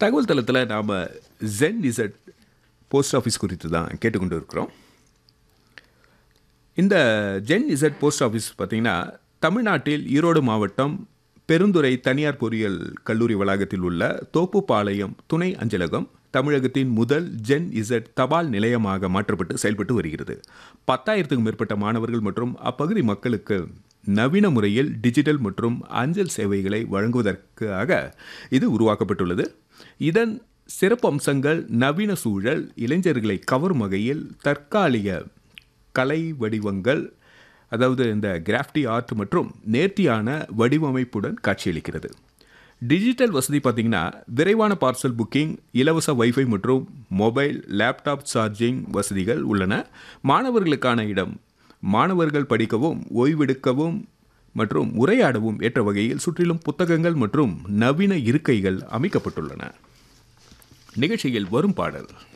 தகவல் தளத்தில் நாம் ஜென் இசட் போஸ்ட் ஆஃபீஸ் குறித்து தான் கேட்டுக்கொண்டு இருக்கிறோம் இந்த ஜென் இசட் போஸ்ட் ஆஃபீஸ் பார்த்திங்கன்னா தமிழ்நாட்டில் ஈரோடு மாவட்டம் பெருந்துறை தனியார் பொறியியல் கல்லூரி வளாகத்தில் உள்ள தோப்புப்பாளையம் துணை அஞ்சலகம் தமிழகத்தின் முதல் ஜென் இசட் தபால் நிலையமாக மாற்றப்பட்டு செயல்பட்டு வருகிறது பத்தாயிரத்துக்கும் மேற்பட்ட மாணவர்கள் மற்றும் அப்பகுதி மக்களுக்கு நவீன முறையில் டிஜிட்டல் மற்றும் அஞ்சல் சேவைகளை வழங்குவதற்காக இது உருவாக்கப்பட்டுள்ளது இதன் சிறப்பு அம்சங்கள் நவீன சூழல் இளைஞர்களை கவரும் வகையில் தற்காலிக கலை வடிவங்கள் அதாவது இந்த கிராஃப்டி ஆர்ட் மற்றும் நேர்த்தியான வடிவமைப்புடன் காட்சியளிக்கிறது டிஜிட்டல் வசதி பார்த்திங்கன்னா விரைவான பார்சல் புக்கிங் இலவச வைஃபை மற்றும் மொபைல் லேப்டாப் சார்ஜிங் வசதிகள் உள்ளன மாணவர்களுக்கான இடம் மாணவர்கள் படிக்கவும் ஓய்வெடுக்கவும் மற்றும் உரையாடவும் ஏற்ற வகையில் சுற்றிலும் புத்தகங்கள் மற்றும் நவீன இருக்கைகள் அமைக்கப்பட்டுள்ளன நிகழ்ச்சியில் வரும் பாடல்